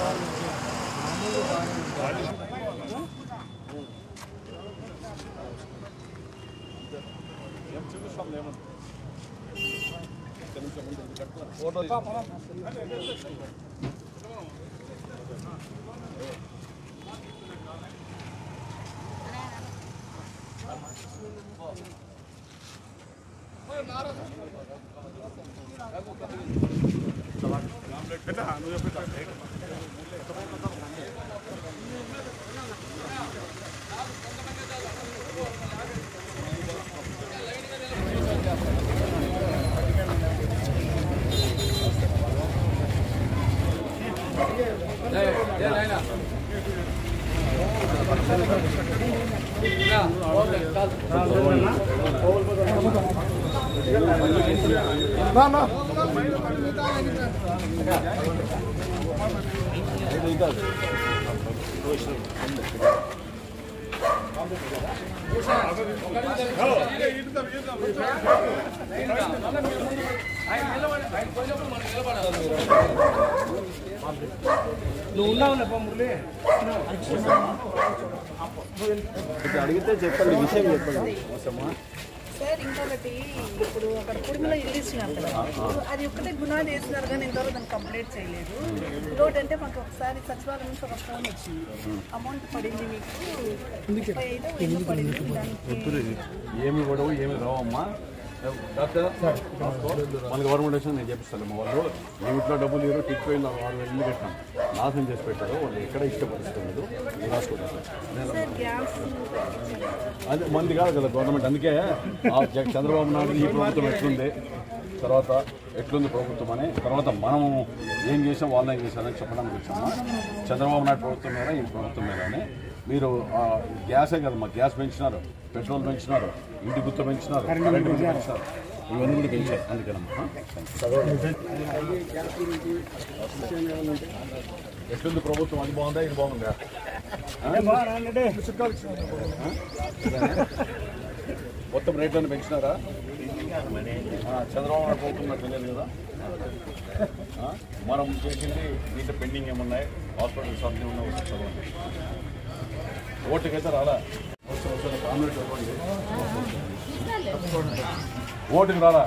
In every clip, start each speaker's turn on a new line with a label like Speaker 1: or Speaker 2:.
Speaker 1: అడిగితే చెప్పండి విషయం చెప్పండి
Speaker 2: సార్ ఇంకొకటి ఇప్పుడు అక్కడ కుటుంబంలో ఇల్లు ఇచ్చినారు కదా అది ఒక్కటే గుణాలు వేసినారు కానీ ఇంతవరకు దాన్ని కంప్లీట్ చేయలేదు ఇంకోటి అంటే మాకు ఒకసారి సచివాలయం నుంచి ఒక ఫోన్ వచ్చింది అమౌంట్ పడింది మీకు ముప్పై ఐదు ఎన్నో పడింది దానికి
Speaker 1: ఏమి గొడవ ఏమి రావమ్మా డాక్టర్ మన గవర్నమెంట్ వచ్చి నేను చెప్పిస్తాను మా వాళ్ళు మీ ఇంట్లో డబ్బులు ఇవ్వరు టిక్పోయిన వాళ్ళు ఇల్లు కట్టాను నాశనం చేసి పెట్టారు వాళ్ళు ఎక్కడ ఇష్టపడుతున్నారు మీరు రాసుకోండి నేను
Speaker 2: సార్ గ్యాస్
Speaker 1: అదే మంది కాదు కదా గవర్నమెంట్ అందుకే ఆ జగ- చంద్రబాబు నాయుడు ఈ ప్రభుత్వం ఎట్లుంది తర్వాత ఎట్లుంది ప్రభుత్వం అని తర్వాత మనము ఏం చేసాం వాళ్ళు ఏం చేశారని చెప్పడానికి వచ్చాము చంద్రబాబు నాయుడు ప్రభుత్వం మీద ఈ ప్రభుత్వం మీద అని మీరు ఆ, గ్యాసే కదా మా గ్యాస్ పెంచినారు పెట్రోల్ పెంచినారు ఇంటి గుర్తు పెంచినారు కరెంట్ బిల్లు పెంచినారు ఇవన్నీ కూడా పెంచారు అందుకేనమ్మా ఎట్లుంది ప్రభుత్వం అది బాగుందా ఇది బాగుందా మొత్తం రేట్లను పెంచినారా ఆ, చంద్రబాబు నాయుడు ప్రభుత్వం నాకు తెలియదు కదా ఆ, మనం చేసింది దీంట్లో పెండింగ్ ఏమున్నాయి హాస్పిటల్స్ అన్నీ ఉన్నాయి ఒకసారి చదవండి ఓటుకైతే రాలా ఒకసారి ఒకసారి కామెంట్ ఇవ్వండి. ఓటుకి రాలా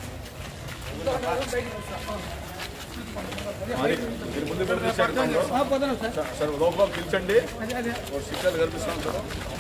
Speaker 1: మరి మీరు ముందు మీరు తీశారు కదా? సరే లోపల పిలిచండి సిగ్నల్ కనిపిస్తూ ఉంటారు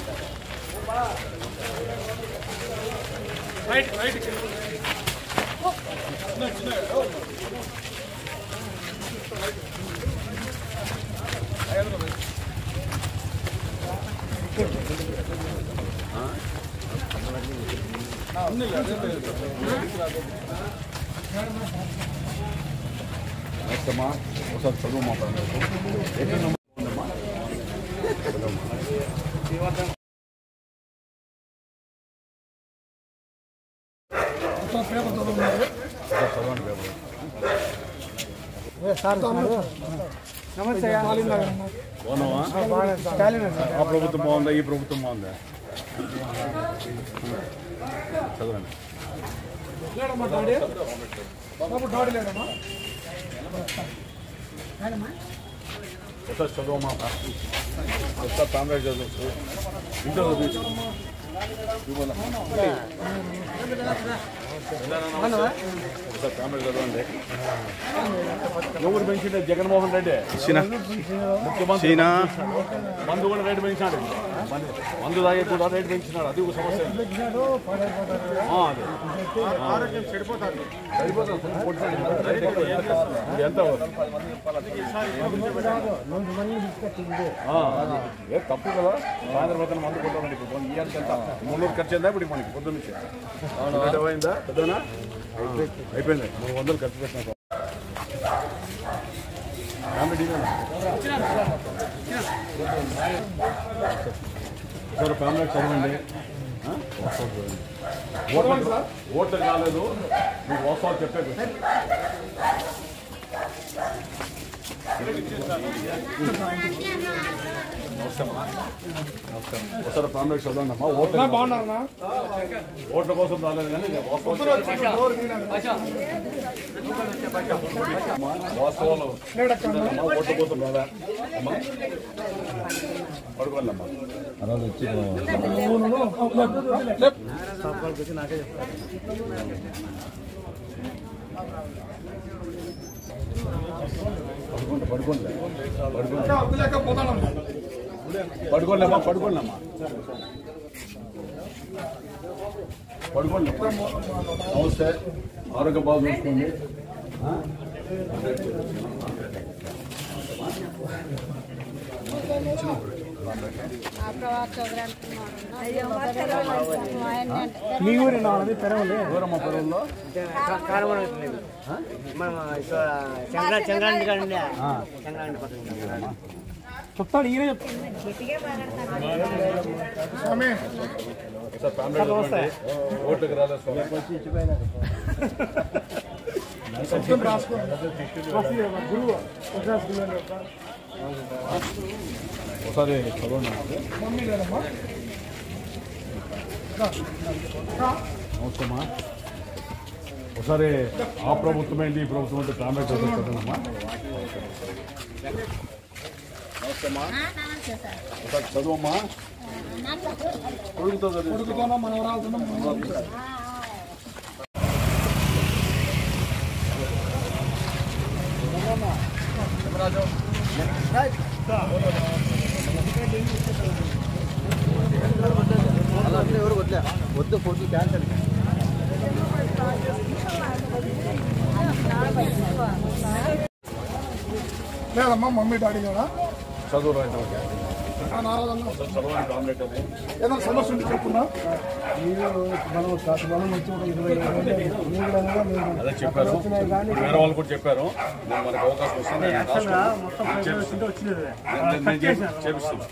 Speaker 1: అమ్మా ఒకసారి చదువు మాట్లాడారు చదవండి పేపర్ బాగున్నావా ఆ ప్రభుత్వం బాగుందా ఈ ప్రభుత్వం బాగుందా చదవండి ఒకసారి చదవమ్మా ఒకసారి కామ్రేడ్ చదువు ఇంట్లో చదువు ఒకసారి కామ్రేడ్ చదవండి ఎవరు పెంచిండే జగన్మోహన్ రెడ్డి ముఖ్యమంత్రి మందు కూడా రేటు పెంచినాడు మందు- మందు తాగే కూడా రేటు పెంచినాడు అది ఒక సమస్య ఆ, అదే. ఆ. సరిపోతుంది. ఇది ఎంత ఆ, అది. ఏ తప్పు కదా సాయంత్రం పోతే మందు కొట్టామండి ఇప్పుడు ఈ ఇయర్కి ఎంత మున్నూరు ఖర్చు అయిందా ఇప్పుడు మనకి పొద్దున్న నుంచి అవునా అయిందా పెద్దనా అయిపోయింది మూడు వందలు ఖర్చు పెట్టినా కామెడీ సార్ ఫ్యామిలీ చదవండి ఆ? వాట్సాప్ చదవండి. ఓట్లు ఓట్లు కాలేదు మీకు వాట్సాప్ చెప్పేది ఒకసారి కాంగ్రెస్ చూడండి అమ్మా ఓట్ల
Speaker 3: బాగున్నారన్నా
Speaker 1: ఓట్ల కోసం రాలేదు కానీ ఇక వాస్తవాలు అమ్మా, వాస్తవాలు అమ్మా, ఓట్ల కోసం రాలే అమ్మా పడుకోండి అమ్మా పడుకోండి పడుకోండి పడుకోండి
Speaker 3: వదిలేక పోతానమ్మా
Speaker 1: పడుకోండి అమ్మా పడుకోండి అమ్మా పడుకోండి నమస్తే ఆరోగ్యం బాగా చూసుకోండి ఆ?
Speaker 3: మీ ఊరి నాది పెరవలే
Speaker 1: దూరమ్మ పొలంలో
Speaker 4: మనం చంద్ర చంద్రాంటి కాడ ఉండే చంద్రాంటి పక్కన
Speaker 3: చెప్తాడు ఈయన చెప్తాడు స్వామి
Speaker 1: సార్ ఫ్యామిలీ చూడండి. ఓట్లకు రాలేదు స్వామి.
Speaker 3: చెప్తాను రాసుకోండి గురువు ప్రకాశ్ గురువు యొక్క
Speaker 1: ఒకసారి చదవండి నాకు.
Speaker 3: మమ్మీ లేదమ్మా
Speaker 1: నమస్తేమ్మా ఒకసారి ఆ ప్రభుత్వం ఏంటి ఈ ప్రభుత్వం అంటే కామెంట్ చదవమ్మా నమస్తేమ్మా ఒకసారి చదువమ్మా కొడుకుతో చదివి
Speaker 3: కొడుకుతోనో మనవరాలతోనో
Speaker 4: వద్దు ఫోటో క్యాన్సల్
Speaker 3: లేదమ్మా మమ్మీ డాడీ కూడా
Speaker 1: చదువు రాయడం
Speaker 3: ఆ నారాజన్న
Speaker 1: చదవని కామెంట్ అని
Speaker 3: ఏదైనా సమస్య ఉంటే చెప్పున్నా
Speaker 1: అదే చెప్పారు వేరే వాళ్ళు కూడా చెప్పారు నేను మనకు అవకాశం వస్తుంది నేను రాసుకుంటాను. చేపిస్తాను. నేను- నేను చేపి- చేపిస్తాను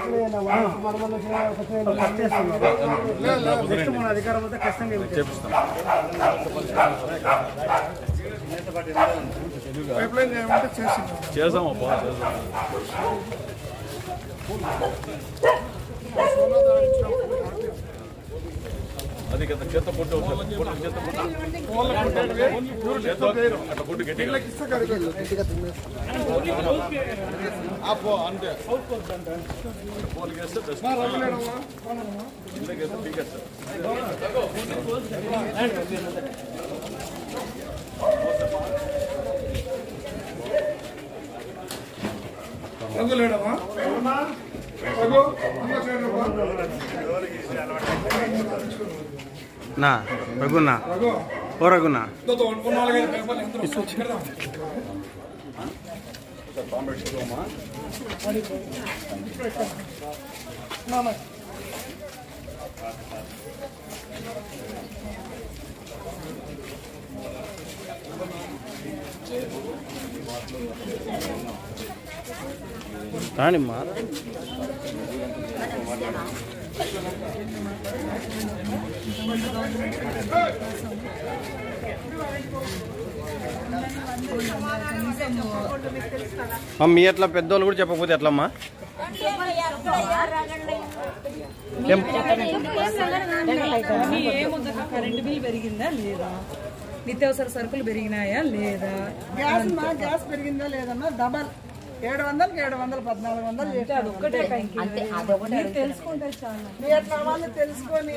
Speaker 1: నాకు వదిలేండి.
Speaker 4: అధికారం అయితే కష్టంగా
Speaker 1: నేను చేపిస్తాను
Speaker 3: పైప్ లైన్ చేయమంటే చేసింది
Speaker 1: చేసామప్పా చేసాం అది కదా చేత కొట్టు ఒకసారి. కొట్టు, చేత కొట్టు. చేత అట్లా కొట్టు గట్టిగా
Speaker 3: ఇస్తే కరిగేది
Speaker 1: అప్పో అంతే పోలికి వేస్తే బెస్ట్.
Speaker 3: రవ్వలేడమ్మా
Speaker 1: కిందకి వేస్తే పీకేస్తారు.
Speaker 3: రఘు లేడమ్మా రఘు అన్న చేయడమ్మా
Speaker 4: నా రఘున్నా
Speaker 3: రఘు
Speaker 4: ఓ రఘున్నా
Speaker 3: ఇదో ఓ నాలుగైదు పేపర్లు ఎంత వస్తుంది పెడదాం
Speaker 1: ఒకసారి కామెంట్ చదవమ్మా.
Speaker 3: నాన్న
Speaker 4: రానిమ్మా మీ ఎట్లా పెద్దోళ్ళు కూడా చెప్పకపోతే ఎట్లమ్మా
Speaker 5: మీ ఏముందక్క కరెంటు బిల్ పెరిగిందా లేదా నిత్యావసర సరుకులు పెరిగినాయా లేదా
Speaker 2: గ్యాస్ మా గ్యాస్ పెరిగిందా లేదన్నా డబల్ ఏడు వందలకి ఏడు వందలు పద్నాలుగు వందలు చేశాడు
Speaker 5: ఒక్కటే మీరు తెలుసుకుంటే చాలా
Speaker 2: మీ ఎట్లా వాళ్ళు తెలుసుకొని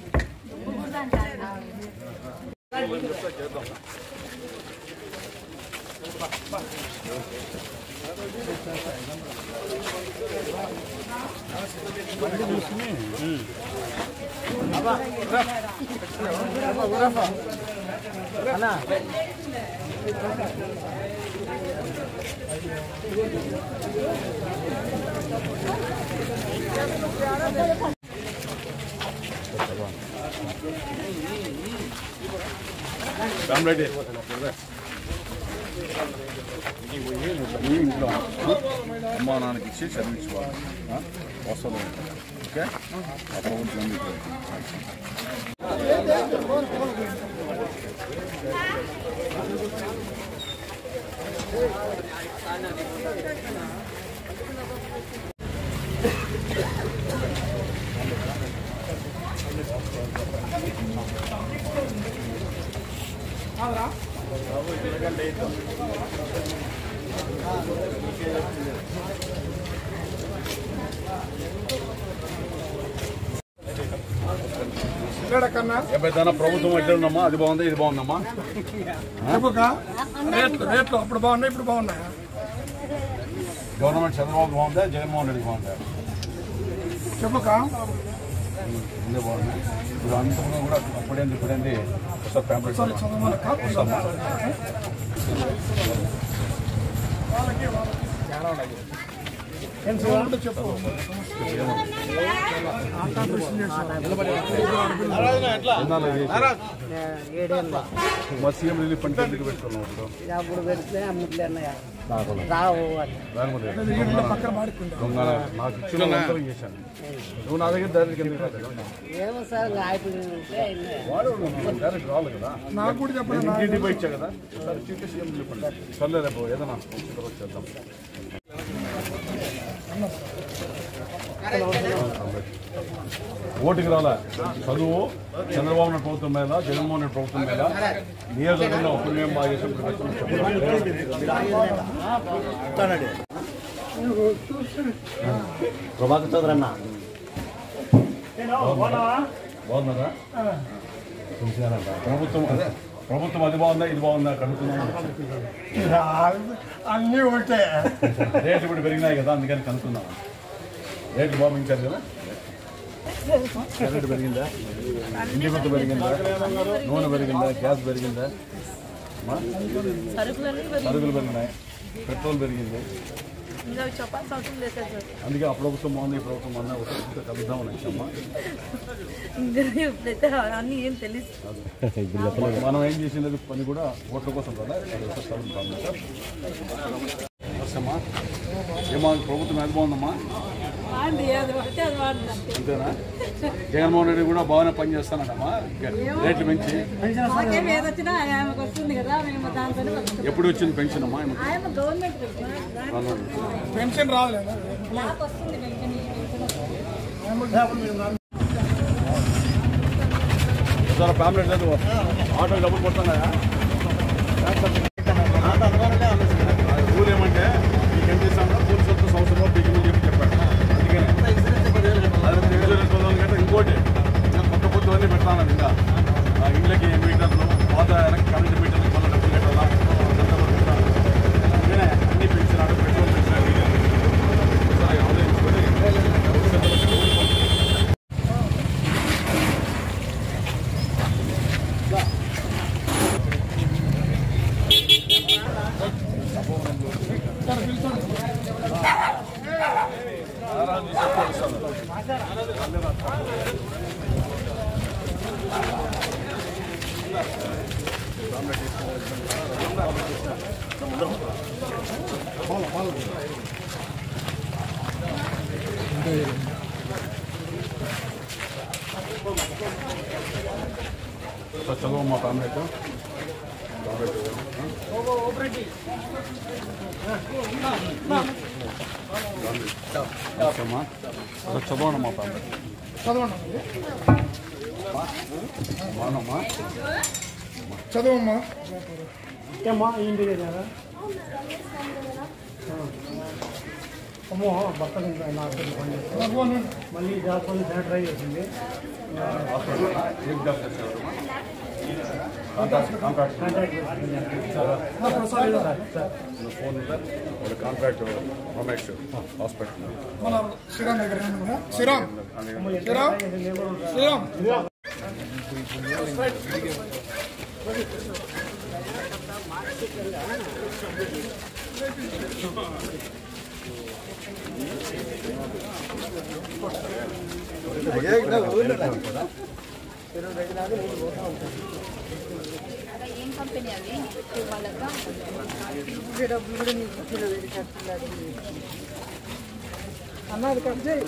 Speaker 1: రామ్ రెడ్డి ఈ ఇంట్లో అమ్మా నాన్నకి ఇచ్చి చదివించుకోవాలి ఆ? వస్తుంది ఓకే ఆ ప్రభుత్వం మీకు
Speaker 3: ఆ లేడా కన్నా
Speaker 1: ఎప్పుడైనా ప్రభుత్వం ఎట్లుందమ్మా అది బాగుంది ఇది బాగుందమ్మా
Speaker 3: చెప్పుక రేట్లు రేట్లు అప్పుడు బాగున్నాయి ఇప్పుడు బాగున్నాయా
Speaker 1: గవర్నమెంట్ చంద్రబాబు బాగుందా జగన్మోహన్ రెడ్డి బాగుందా
Speaker 3: చెప్పుక
Speaker 1: ముందే బాగుంది ఇప్పుడు అంతకుముందు కూడా అప్పుడేంది ఇప్పుడేంది ఒకసారి ప్యాంప్లెట్
Speaker 3: చదవమనక వాళ్ళకి చెప్పు
Speaker 1: ఎన్నాళ్ళు ఇది?
Speaker 4: ఏడేళ్ళు
Speaker 1: మరి సీఎం రిలీఫ్ ఫండ్ ఎందుకు పెట్టుకున్నాం ఇప్పుడు
Speaker 4: ఇది అప్పుడు పెడితే అమ్ముతులే అన్నయ్య రావు అని
Speaker 1: దాని కూడా లేదు.
Speaker 3: ఈయన పక్కన మాడుకుంటా
Speaker 1: దొంగ నాకు ఇచ్చిన అంతరం చేశాను నువ్వు నా దగ్గర డైరెక్ట్ కింద
Speaker 4: ఏమో సార్ అయిపోయిందంటే అన్నయ్య
Speaker 1: వాడు డైరెక్ట్ రావాలి కదా
Speaker 3: నాకు కూడా చెప్పండి
Speaker 1: నేను ఇంటింటి పోయి ఇచ్చా కదా సరే చీఫ్ సీఎం రిలీఫ్ ఫండ్ సర్లే రేపు ఏదైనా తర్వాత చేద్దాం ఓటుకి రాలే చదువు చంద్రబాబు నాయుడు ప్రభుత్వం మీద జగన్మోహన్ రెడ్డి ప్రభుత్వం మీద నియోజకవర్గంలో అప్పుడు మేము బాగా చేసాం ఇప్పుడు వచ్చాం.
Speaker 4: ప్రభాకర్ చౌదరి అన్న
Speaker 1: బాగున్నారా చూసారంట ప్రభుత్వం అదే ప్రభుత్వం అది బాగుందా ఇది బాగుందా కనుక్కున్నాం
Speaker 3: అన్నీ ఒకటే
Speaker 1: రేట్లు ఇప్పుడు పెరిగినాయి కదా అందుకని కనుక్కున్నాం రేట్లు బాగా పెంచారు కదా కరెంట్ పెరిగిందా ఇంటి గుర్తు పెరిగిందా నూనె పెరిగిందా గ్యాస్ పెరిగిందా అమ్మా? సరుకులు పెరిగినాయి పెట్రోల్ పెరిగింది
Speaker 2: ఇంకా చెప్పాల్సిన అవసరం లేదు సార్
Speaker 1: అందుకే ఆ ప్రభుత్వం బాగుంది ఈ ప్రభుత్వం బాగుంది ఒకసారి కలుద్దామని వచ్చామ్మా
Speaker 2: ఇప్పుడైతే అన్నీ ఏం తెలియదు
Speaker 1: మనం ఏం చేసినది పని కూడా ఓట్ల కోసం కదా అది ఒకసారి కలుద్దాం సార్ నమస్తేమ్మా ఏమా ప్రభుత్వం ఎంత బాగుందమ్మా
Speaker 5: వాడండి అది పడితే అది వాడండి
Speaker 1: అంతేనా జగన్మోహన్ రెడ్డి కూడా బాగానే పని చేస్తానమ్మా రేట్లు పెంచి
Speaker 5: మాకేం ఏదొచ్చినా ఆమెకు వస్తుంది కదా మేము దాంతో బతుకుతాం.
Speaker 1: ఎప్పుడు వచ్చింది పెన్షన్ అమ్మా ఆమెకు?
Speaker 5: ఆయన గవర్నమెంట్
Speaker 3: పెన్షన్ రాలేదా
Speaker 5: నాకు వస్తుంది పెన్షన్ ఈ పెన్షన్ వస్తుంది.
Speaker 1: ఒకసారి ఫ్యామిలీ లేదు ఆటో డబ్బులు పడుతున్నాయా రూల్ ఏమంటే మీకు ఎంత ఇస్తామో పోలీసు వస్తే సంవత్సరంలో మీకు చెప్పి చెప్పాడు అందుకనే అది ఇన్సూరెన్స్ పదవులు కంటే ఇంకోటి ఇంకా కొత్త కొత్త అన్నీ పెడతాను ఇంకా ఆ ఇళ్ళకి మీటర్లు పాత వెనక్కి కరెంట్ మీటర్లు మళ్ళీ డబ్బులు కట్టాలా అదంతా కూడా పెడతాను అందుకనే అన్ని పెంచినాడు పెట్రోల్ పెంచినాడు ఒకసారి ఆలోచించుకొని సార్ చదువు ఫ్యామిలీ అయితే ఓకేమ్మా అసలు చదవండి మా ఫ్యామిలీ
Speaker 3: చదవండి
Speaker 1: బాగున్నామ్మా
Speaker 3: చదవమ్మా
Speaker 6: అమ్మో బట్టలు ఇంకా నాకు
Speaker 3: చదవండి.
Speaker 6: మళ్ళీ జాగ్రత్తలు శానిటైజ్ చేసింది
Speaker 1: ఏం జాబ్ చేస్తారమ్మా కాంట్రాక్ట్ కాంట్రాక్ట్ ఫోన్ ఉందా ఒక కాంట్రాక్ట్ రమేష్ హాస్పిటల్
Speaker 3: మన శ్రీరామ్ దగ్గర ఏమి ఉందా? శ్రీరామ్ శ్రీరామ్ శ్రీరామ్
Speaker 7: ఏం కంపెనీ అది వాళ్ళకా
Speaker 3: అన్నది కట్ చేయి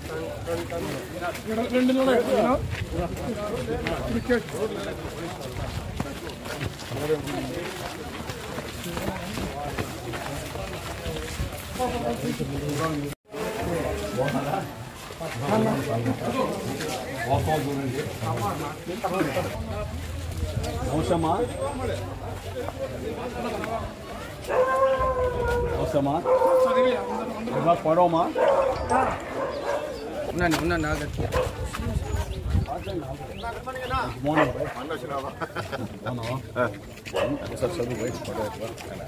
Speaker 3: రెండు నెలలు అయిపోయినా క్రికెట్
Speaker 1: వాస్తవాలు చూడండి అవసరమా అవసరమా ఎలా పడవమా
Speaker 4: ఉన్నాను ఉన్నాను నా
Speaker 1: మార్నింగ్ అవునా ఒకసారి చదువు బయట పడవ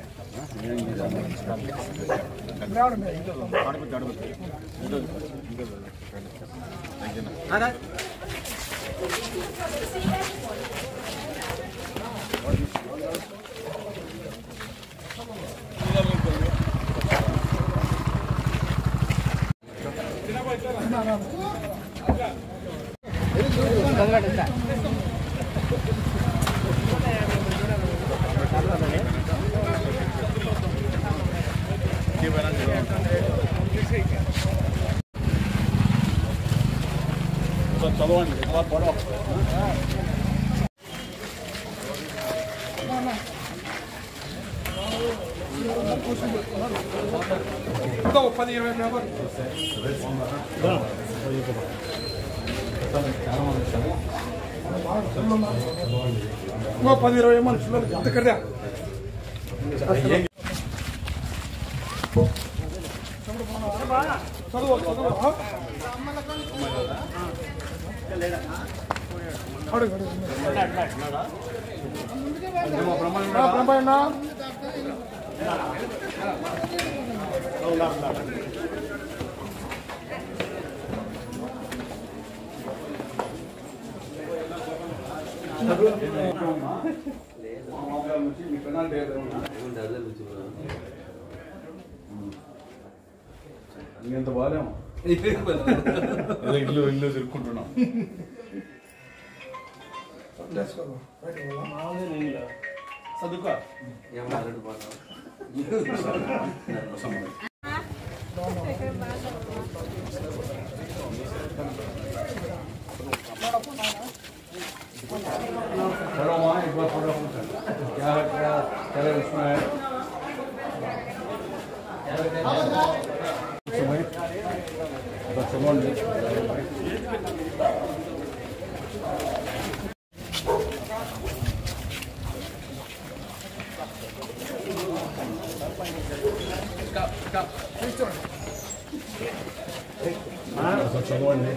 Speaker 1: ఒకసారి చదవండి ఎలా పడవ
Speaker 3: ఎంతో పది ఇరవై పేపర్ ఇంకో పది ఇరవై మనుషులు ఎంత కదా చదువు చదువు అడుగు అడుగు బ్రహ్మాండ
Speaker 1: ఇంకెంత బాగాలేము ఇల్లు ఇల్లు తిరుక్కుంటున్నాం చదువుకో पढ़ो वहाँ एक बार पढ़ो क्या क्या क्या है उसमें है समय बस समझ చదవండి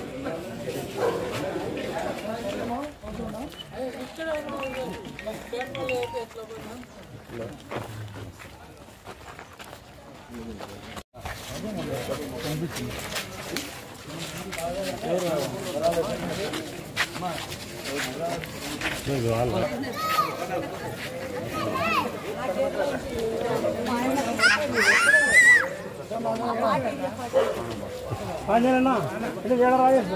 Speaker 6: ఆంజనేయన్నా ఇది వేడ రాజేష్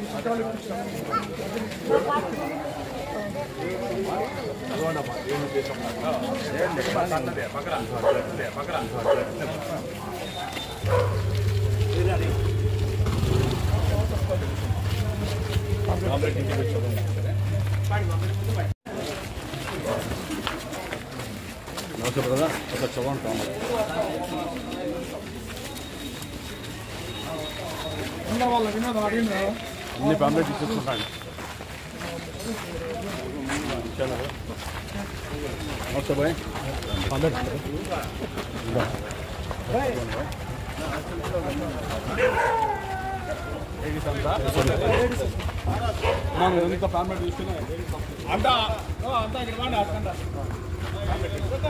Speaker 1: నమస్తే బ్రదర్ ఒక చదవండి కావాలి
Speaker 3: ఉన్న వాళ్ళ వినోదం అడిగిన
Speaker 1: అన్ని ఫ్యామిలీ తీసుకుంటాను నమస్తే బాయ్ మనం ఎంత ఫ్యామిలీ తీసుకున్నా
Speaker 3: అంతా అంతా ఇక్కడ